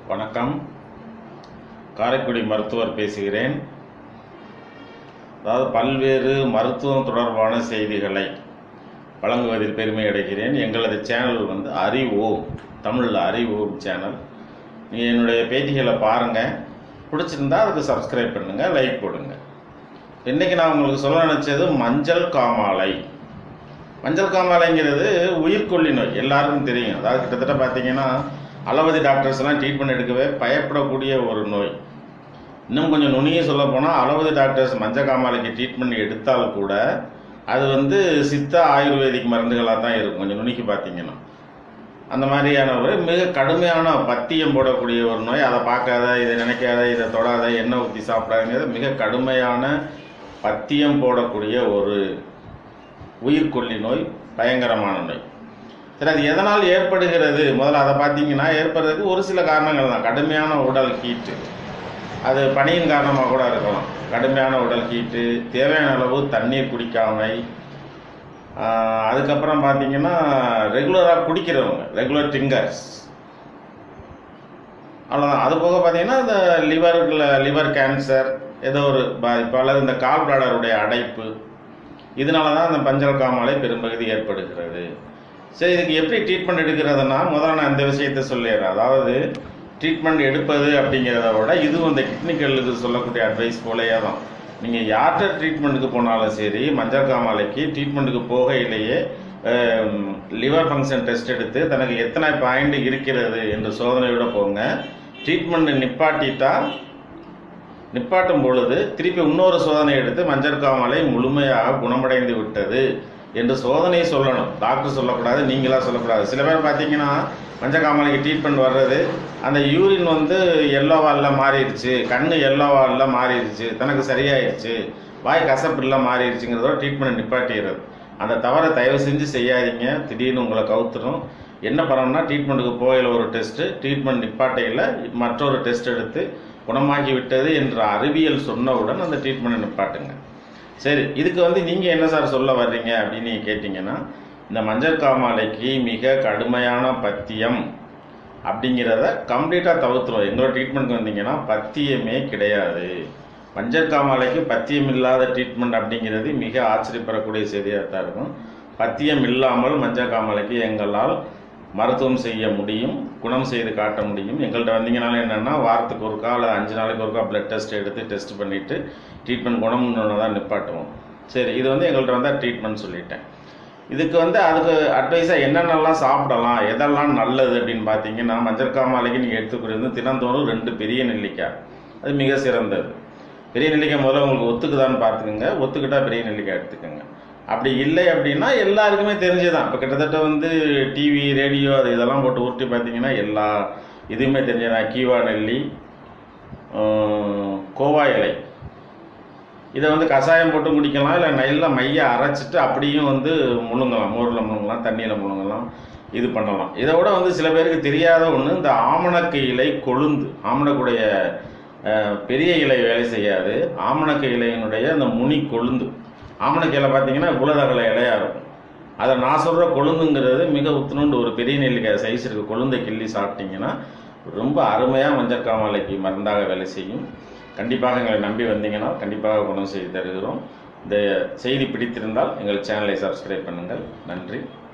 வணக்கம் காரைக்குடி மருத்துவர் பேசுகிறேன் அதாவது பல்வேறு மருத்துவம் தொடர்பான செய்திகளை வழங்குவதில் பெருமை அடைகிறேன் எங்களது சேனல் வந்து அறிவோம் தமிழில் அறிவோம் சேனல் நீங்கள் என்னுடைய பேட்டிகளை பாருங்கள் பிடிச்சிருந்தா அதுக்கு சப்ஸ்கிரைப் பண்ணுங்கள் லைக் போடுங்க இன்றைக்கி நான் உங்களுக்கு சொல்ல நினச்சது மஞ்சள் காமாலை மஞ்சள் காமாலைங்கிறது உயிர்கொல்லி நோய் எல்லாருக்கும் தெரியும் அதாவது கிட்டத்தட்ட பார்த்தீங்கன்னா அலோபதி டாக்டர்ஸ்லாம் ட்ரீட்மெண்ட் எடுக்கவே பயப்படக்கூடிய ஒரு நோய் இன்னும் கொஞ்சம் நுனிய சொல்ல போனால் அலோபதி டாக்டர்ஸ் மஞ்சள் காமாலைக்கு ட்ரீட்மெண்ட் எடுத்தால் கூட அது வந்து சித்த ஆயுர்வேதிக் மருந்துகளாக தான் இருக்கும் கொஞ்சம் நுனிக்கு பார்த்தீங்கன்னா அந்த மாதிரியான ஒரு மிக கடுமையான பத்தியம் போடக்கூடிய ஒரு நோய் அதை பார்க்காத இதை நினைக்காத இதை தொடாத எண்ணெய் ஊற்றி சாப்பிடாதங்கிறது மிக கடுமையான பத்தியம் போடக்கூடிய ஒரு உயிர்கொல்லி நோய் பயங்கரமான நோய் சரி அது எதனால் ஏற்படுகிறது முதல்ல அதை பார்த்தீங்கன்னா ஏற்படுறதுக்கு ஒரு சில காரணங்கள் தான் கடுமையான உடல் ஹீட்டு அது பனியின் காரணமாக கூட இருக்கலாம் கடுமையான உடல் ஹீட்டு தேவையான அளவு தண்ணீர் குடிக்காமை ஆஹ், அதுக்கப்புறம் பார்த்தீங்கன்னா ரெகுலராக குடிக்கிறவங்க ரெகுலர் ட்ரிங்கர்ஸ் அவ்வளோதான் அது போக பார்த்தீங்கன்னா இந்த லிவரில் லிவர் கேன்சர் ஏதோ ஒரு பாதிப்பு அல்லது இந்த கால் பிளாடருடைய அடைப்பு இதனால தான் அந்த பஞ்சல் காமாலை பெரும்பகுதி ஏற்படுகிறது சரி இதுக்கு எப்படி ட்ரீட்மெண்ட் எடுக்கிறதுனா முதல்ல நான் இந்த விஷயத்தை சொல்லிடுறேன் அதாவது ட்ரீட்மெண்ட் எடுப்பது அப்படிங்கிறத விட இதுவும் இந்த கிட்னிகளுக்கு சொல்லக்கூடிய அட்வைஸ் போலயே தான் நீங்கள் யார்கிட்ட ட்ரீட்மெண்ட்டுக்கு போனாலும் சரி மஞ்சள் காமாலைக்கு ட்ரீட்மெண்ட்டுக்கு போகையிலேயே லிவர் ஃபங்க்ஷன் டெஸ்ட் எடுத்து தனக்கு எத்தனை பாயிண்ட் இருக்கிறது என்று சோதனையோட போங்க ட்ரீட்மெண்ட் நிப்பாட்டிட்டா நிப்பாட்டும் பொழுது திருப்பி இன்னொரு சோதனை எடுத்து மஞ்சள் காமாலை முழுமையாக குணமடைந்து விட்டது என்று சோதனை சொல்லணும் டாக்டர் சொல்லக்கூடாது நீங்களா சொல்லக்கூடாது சில பேர் பார்த்தீங்கன்னா மஞ்சள் காமாலைக்கு ட்ரீட்மெண்ட் வர்றது அந்த யூரின் வந்து எல்லோ வாலில் மாறிடுச்சு கண்ணு எல்லோ வாலில் மாறிடுச்சு தனக்கு சரியாயிடுச்சு வாய் கசப்பில்ல மாறிடுச்சுங்கிறதோட ட்ரீட்மெண்ட் நிப்பாட்டிடுறது அந்த தவறை தயவு செஞ்சு செய்யாதீங்க திடீர்னு உங்களை கவுத்துரும் என்ன பண்ணணும்னா ட்ரீட்மெண்ட்டுக்கு போகையில் ஒரு டெஸ்ட்டு ட்ரீட்மெண்ட் நிப்பாட்டையில் மற்றொரு டெஸ்ட் எடுத்து குணமாகி விட்டது என்ற அறிவியல் சொன்னவுடன் அந்த ட்ரீட்மெண்ட்டை நிப்பாட்டுங்க சரி இதுக்கு வந்து நீங்கள் என்ன சார் சொல்ல வர்றீங்க அப்படின்னு நீங்கள் கேட்டிங்கன்னா இந்த மஞ்சள் காமாலைக்கு மிக கடுமையான பத்தியம் அப்படிங்கிறத கம்ப்ளீட்டாக தவிர்த்துரும் எங்களோட ட்ரீட்மெண்ட்க்கு வந்தீங்கன்னா பத்தியமே கிடையாது மஞ்சள் காமாலைக்கு பத்தியம் இல்லாத ட்ரீட்மெண்ட் அப்படிங்கிறது மிக ஆச்சரியப்படக்கூடிய செய்தியாக தான் இருக்கும் பத்தியம் இல்லாமல் மஞ்சள் காமாலைக்கு எங்களால் மருத்துவம் செய்ய முடியும் குணம் செய்து காட்ட முடியும் எங்கள்கிட்ட வந்தீங்கனாலும் என்னென்னா வாரத்துக்கு ஒருக்கா அல்லது அஞ்சு நாளைக்கு ஒருக்கா பிளட் டெஸ்ட் எடுத்து டெஸ்ட் பண்ணிவிட்டு ட்ரீட்மெண்ட் குணம்னு தான் நிப்பாட்டுவோம் சரி இது வந்து எங்கள்கிட்ட வந்தால் ட்ரீட்மெண்ட் சொல்லிட்டேன் இதுக்கு வந்து அதுக்கு அட்வைஸாக என்னென்னலாம் சாப்பிடலாம் எதெல்லாம் நல்லது அப்படின்னு பார்த்தீங்கன்னா மஞ்சள் காமாலைக்கு நீங்கள் எடுத்துக்கிறது தினந்தோறும் ரெண்டு பெரிய நெல்லிக்காய் அது மிக சிறந்தது பெரிய நெல்லிக்காய் முதல்ல உங்களுக்கு ஒத்துக்குதான்னு பார்த்துக்குங்க ஒத்துக்கிட்டா பெரிய நெல்லிக்காய் எடுத்துக்கோங்க அப்படி இல்லை அப்படின்னா எல்லாருக்குமே தெரிஞ்சுதான் இப்போ கிட்டத்தட்ட வந்து டிவி ரேடியோ அது இதெல்லாம் போட்டு உருட்டி பார்த்தீங்கன்னா எல்லா இதுவுமே தெரிஞ்சதான் கீவா நெல்லி ஆஹ், கோவா இலை இதை வந்து கஷாயம் போட்டு குடிக்கலாம் இல்லை நல்லா மைய அரைச்சிட்டு அப்படியும் வந்து முழுங்கலாம் மோரில் முழுங்கலாம் தண்ணியில் முழுங்கலாம் இது பண்ணலாம் இதை விட வந்து சில பேருக்கு தெரியாத ஒன்று இந்த ஆமணக்கு இலை கொழுந்து ஆமணக்குடைய அஹ், பெரிய இலை வேலை செய்யாது ஆமணக்கு இலையினுடைய அந்த முனி கொழுந்து ஆமணக்கு இலை பார்த்தீங்கன்னா குலதகல இலையாக இருக்கும் அதை நான் சொல்கிற கொழுந்துங்கிறது மிக உத்துணுண்டு ஒரு பெரிய நெல்லிக்காய் சைஸ் இருக்கு கொழுந்தை கிள்ளி சாப்பிட்டீங்கன்னா ரொம்ப அருமையாக மஞ்சள் காமாலைக்கு மருந்தாக வேலை செய்யும் கண்டிப்பாக எங்களை நம்பி வந்தீங்கன்னா கண்டிப்பாக குணம் செய்து தருகிறோம் இந்த செய்தி பிடித்திருந்தால் எங்கள் சேனலை சப்ஸ்கிரைப் பண்ணுங்கள் நன்றி